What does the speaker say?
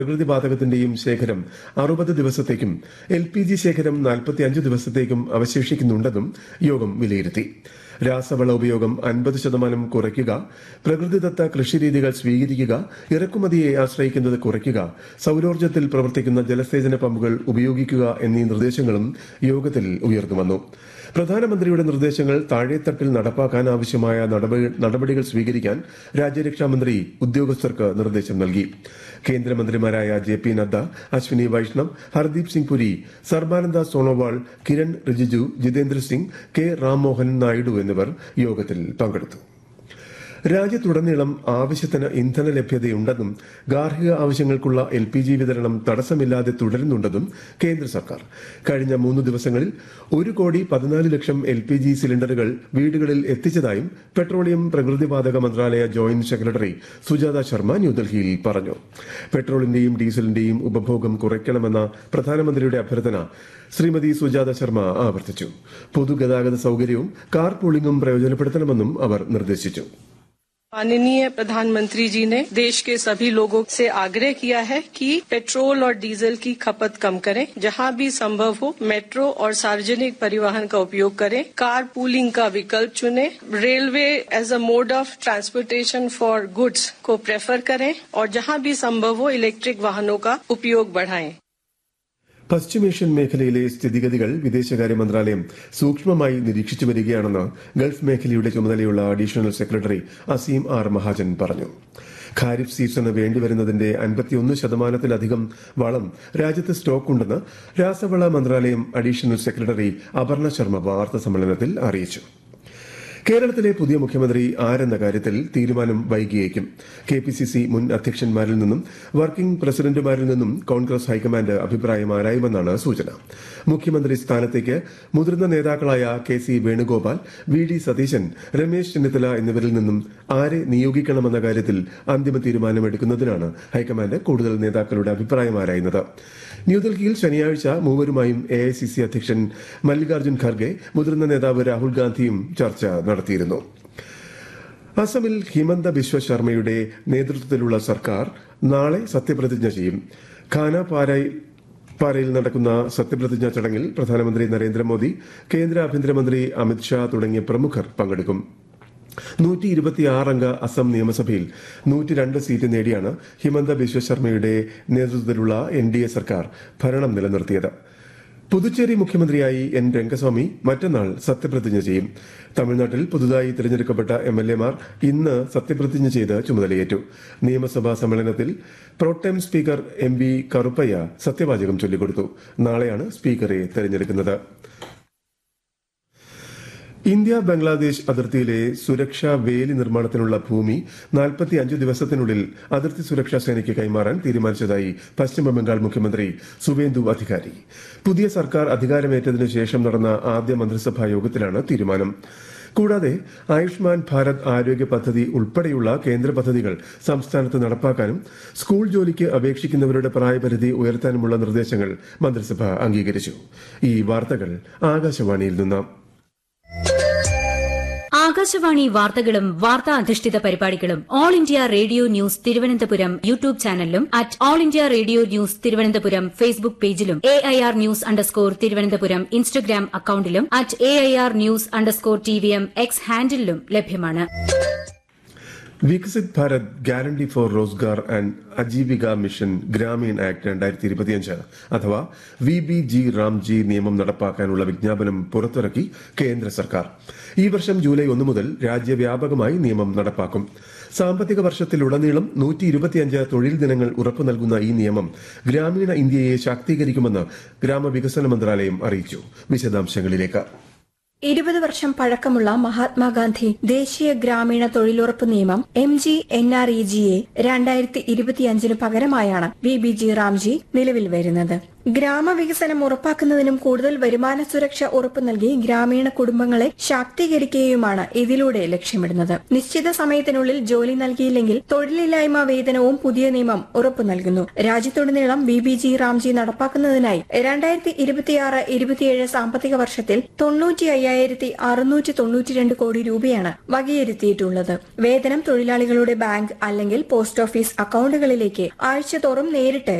പ്രകൃതിവാതകത്തിന്റെയും ശേഖരം അറുപത് ദിവസത്തേക്കും L P G ശേഖരം നാൽപ്പത്തിയഞ്ച് ദിവസത്തേക്കും അവശേഷിക്കുന്നുണ്ടെന്നും യോഗം വിലയിരുത്തി രാസവള ഉപയോഗം അൻപത് ശതമാനം കുറയ്ക്കുക പ്രകൃതിദത്ത കൃഷിരീതികൾ സ്വീകരിക്കുക ഇറക്കുമതിയെ ആശ്രയിക്കുന്നത് കുറയ്ക്കുക സൌരോർജ്ജത്തിൽ പ്രവർത്തിക്കുന്ന ജലസേചന പമ്പുകൾ ഉപയോഗിക്കുക എന്നീ നിർദ്ദേശങ്ങളും യോഗത്തിൽ ഉയർന്നുവന്നു പ്രധാനമന്ത്രിയുടെ നിർദ്ദേശങ്ങൾ താഴെത്തട്ടിൽ നടപ്പാക്കാൻ ആവശ്യമായ നടപടി- നടപടികൾ സ്വീകരിക്കാൻ രാജ്യരക്ഷാമന്ത്രി ഉദ്യോഗസ്ഥർക്ക് നിർദ്ദേശം നൽകി കേന്ദ്രമന്ത്രിമാരായ J P Nadda Ashwini Vaishnaw Hardeep Singh Puri Sarbananda Sonowal Kiren Rijiju Jitendra Singh K Rammohan Naidu എന്നിവർ യോഗത്തിൽ പങ്കെടുത്തു രാജ്യത്തുടനീളം ആവശ്യത്തിന് ഇന്ധന ലഭ്യതയുണ്ടെന്നും ഗാർഹിക ആവശ്യങ്ങൾക്കുള്ള എൽ പി ജി വിതരണം തടസ്സമില്ലാതെ തുടരുന്നുണ്ടെന്നും കേന്ദ്ര സർക്കാർ കഴിഞ്ഞ മൂന്ന് ദിവസങ്ങളിൽ ഒരു കോടി പതിനാല് ലക്ഷം എൽ പി ജി സിലിണ്ടറുകൾ വീടുകളിൽ എത്തിച്ചതായും പെട്രോളിയം പ്രകൃതിവാതക മന്ത്രാലയ ജോയിന്റ് സെക്രട്ടറി സുജാത ശർമ്മ ന്യൂഡൽഹിയിൽ പറഞ്ഞു പെട്രോളിന്റെയും ഡീസലിന്റെയും ഉപഭോഗം കുറയ്ക്കണമെന്ന പ്രധാനമന്ത്രിയുടെ അഭ്യർത്ഥന ശ്രീമതി സുജാത ശർമ്മ ആവർത്തിച്ചു പൊതുഗതാഗത സൌകര്യവും കാർ പൂളിംഗും പ്രയോജനപ്പെടുത്തണമെന്നും അവർ നിർദ്ദേശിച്ചു माननीय प्रधानमंत्री जी ने देश के सभी लोगों से आग्रह किया है कि पेट्रोल और डीजल की खपत कम करें जहां भी संभव हो मेट्रो और सार्वजनिक परिवहन का उपयोग करें कार पूलिंग का विकल्प चुनें railway as a mode of transportation for goods को प्रेफर करें और जहां भी संभव हो इलेक्ट्रिक वाहनों का उपयोग बढ़ाएं പശ്ചിമേഷ്യൻ മേഖലയിലെ സ്ഥിതിഗതികൾ വിദേശകാര്യ മന്ത്രാലയം സൂക്ഷ്മമായി നിരീക്ഷിച്ചു വരികയാണെന്ന് ഗൾഫ് മേഖലയുടെ ചുമതലയുള്ള additional secretary Aseem R Mahajan പറഞ്ഞു ഖാരിഫ് സീസണ് വേണ്ടിവരുന്നതിന്റെ അൻപത്തിയൊന്ന് ശതമാനത്തിലധികം വളം രാജ്യത്ത് സ്റ്റോക്കുണ്ടെന്ന് രാസവള മന്ത്രാലയം അഡീഷണൽ സെക്രട്ടറി അപർണ ശർമ്മ വാർത്താ സമ്മേളനത്തിൽ അറിയിച്ചു കേരളത്തിലെ പുതിയ മുഖ്യമന്ത്രി ആരെന്ന കാര്യത്തിൽ തീരുമാനം വൈകിയേക്കും കെ പി സി സി മുൻ അധ്യക്ഷന്മാരിൽ നിന്നും വർക്കിംഗ് പ്രസിഡന്റുമാരിൽ നിന്നും കോൺഗ്രസ് ഹൈക്കമാൻഡ് അഭിപ്രായം ആരായുമെന്നാണ് സൂചന മുഖ്യമന്ത്രി സ്ഥാനത്തേക്ക് മുതിർന്ന നേതാക്കളായ K C Venugopal V D Satheesan Ramesh Chennithala എന്നിവരിൽ നിന്നും ആരെ നിയോഗിക്കണമെന്ന കാര്യത്തിൽ അന്തിമ തീരുമാനമെടുക്കുന്നതിനാണ് ഹൈക്കമാൻഡ് കൂടുതൽ നേതാക്കളുടെ അഭിപ്രായം ആരായുന്നത് ന്യൂഡൽഹിയിൽ ശനിയാഴ്ച മൂവരുമായും എ ഐ സി സി അധ്യക്ഷൻ മല്ലികാർജ്ജുൻ ഖർഗെ മുതിർന്ന നേതാവ് രാഹുൽ ഗാന്ധിയും ചർച്ച നടത്തിയിരുന്നു അസമിൽ ഹിമന്ത ബിശ്വ ശർമ്മയുടെ നേതൃത്വത്തിലുള്ള സർക്കാർ നാളെ സത്യപ്രതിജ്ഞ ചെയ്യും ഖാനാപാരയിൽ പാരയിൽ നടക്കുന്ന സത്യപ്രതിജ്ഞാ ചടങ്ങിൽ പ്രധാനമന്ത്രി നരേന്ദ്രമോദി കേന്ദ്ര ആഭ്യന്തരമന്ത്രി അമിത്ഷാ തുടങ്ങിയ പ്രമുഖർ പങ്കെടുക്കും നൂറ്റി ഇരുപത്തിയാറംഗ അസം നിയമസഭയിൽ നൂറ്റി രണ്ട് സീറ്റ് നേടിയാണ് ഹിമന്ത ബിശ്വ ശർമ്മയുടെ നേതൃത്വത്തിലുള്ള എൻ ഡി എ സർക്കാർ ഭരണം നിലനിർത്തിയത് പുതുച്ചേരി മുഖ്യമന്ത്രിയായി എൻ രംഗസ്വാമി മറ്റന്നാൾ സത്യപ്രതിജ്ഞ ചെയ്യും തമിഴ്നാട്ടിൽ പുതുതായി തിരഞ്ഞെടുക്കപ്പെട്ട എം എൽ എമാർ ഇന്ന് സത്യപ്രതിജ്ഞ ചെയ്ത് ചുമതലയേറ്റു നിയമസഭാ സമ്മേളനത്തിൽ protem speaker M V Karuppaiya സത്യവാചകം ചൊല്ലിക്കൊടുത്തു നാളെയാണ് സ്പീക്കറെ തെരഞ്ഞെടുക്കുന്നത് ഇന്ത്യ ബംഗ്ലാദേശ് അതിർത്തിയിലെ സുരക്ഷാ വേലി നിർമ്മാണത്തിനുള്ള ഭൂമി 45 ദിവസത്തിനുള്ളിൽ അതിർത്തി സുരക്ഷാ സേനയ്ക്ക് കൈമാറാൻ തീരുമാനിച്ചതായി പശ്ചിമബംഗാൾ മുഖ്യമന്ത്രി സുവേന്ദു അധികാരി പുതിയ സർക്കാർ അധികാരമേറ്റതിനു ശേഷം നടന്ന ആദ്യ മന്ത്രിസഭാ യോഗത്തിലാണ് തീരുമാനം കൂടാതെ ആയുഷ്മാൻ ഭാരത് ആരോഗ്യ പദ്ധതി ഉൾപ്പെടെയുള്ള കേന്ദ്ര പദ്ധതികൾ സംസ്ഥാനത്ത് നടപ്പാക്കാനും സ്കൂൾ ജോലിക്ക് അപേക്ഷിക്കുന്നവരുടെ പ്രായപരിധി ഉയർത്താനുമുള്ള നിർദ്ദേശങ്ങൾ മന്ത്രിസഭ അംഗീകരിച്ചു ഈ വാർത്തകൾ ആകാശവാണിയിൽ നിന്ന് ആകാശവാണി വാർത്തകളും വാർത്താ അധിഷ്ഠിത പരിപാടികളും All India Radio News Thiruvananthapuram YouTube ചാനലിലും at All India Radio News Thiruvananthapuram Facebook പേജിലും A I R news underscore Thiruvananthapuram Instagram അക്കൌണ്ടിലും at A I R news underscore T V M X ഹാൻഡിലും ലഭ്യമാണ് Viksit Bharat Guarantee for Rozgar and Ajeevika Mission Gramin Act രണ്ടായിരത്തി ഇരുപത്തിയഞ്ച് അഥവാ V B G Ramji നിയമം നടപ്പാക്കാനുള്ള വിജ്ഞാപനം പുറത്തിറക്കി കേന്ദ്ര സർക്കാർ ഈ വർഷം ജൂലൈ ഒന്ന് മുതൽ രാജ്യവ്യാപകമായി നിയമം നടപ്പാക്കും സാമ്പത്തിക വർഷത്തിലുടനീളം നൂറ്റി ഇരുപത്തിയഞ്ച് തൊഴിൽ ദിനങ്ങൾ ഉറപ്പു നൽകുന്ന ഈ നിയമം ഗ്രാമീണ ഇന്ത്യയെ ശാക്തീകരിക്കുമെന്ന് ഗ്രാമവികസന മന്ത്രാലയം അറിയിച്ചു വിശദാംശങ്ങളിലേക്ക് ഇരുപത് വർഷം പഴക്കമുള്ള മഹാത്മാഗാന്ധി ദേശീയ ഗ്രാമീണ തൊഴിലുറപ്പ് നിയമം M G N R E ജിയെ രണ്ടായിരത്തി ഇരുപത്തിയഞ്ചിന് പകരമായാണ് വി ബി ജി റാംജി നിലവിൽ വരുന്നത് ഗ്രാമവികസനം ഉറപ്പാക്കുന്നതിനും കൂടുതൽ വരുമാന സുരക്ഷ ഉറപ്പു നൽകി ഗ്രാമീണ കുടുംബങ്ങളെ ശാക്തീകരിക്കുകയുമാണ് ഇതിലൂടെ ലക്ഷ്യമിടുന്നത് നിശ്ചിത സമയത്തിനുള്ളിൽ ജോലി നൽകിയില്ലെങ്കിൽ തൊഴിലില്ലായ്മ വേതനവും പുതിയ നിയമം ഉറപ്പു നൽകുന്നു രാജ്യത്തുടനീളം ബി ബി ജി റാംജി നടപ്പാക്കുന്നതിനായി രണ്ടായിരത്തി ഇരുപത്തിയാറ് ഇരുപത്തിയേഴ് സാമ്പത്തിക വർഷത്തിൽ തൊണ്ണൂറ്റി അയ്യായിരത്തി അറുന്നൂറ്റി തൊണ്ണൂറ്റിരണ്ട് കോടി രൂപയാണ് വകയിരുത്തിയിട്ടുള്ളത് വേതനം തൊഴിലാളികളുടെ ബാങ്ക് അല്ലെങ്കിൽ പോസ്റ്റ് ഓഫീസ് അക്കൌണ്ടുകളിലേക്ക് ആഴ്ചതോറും നേരിട്ട്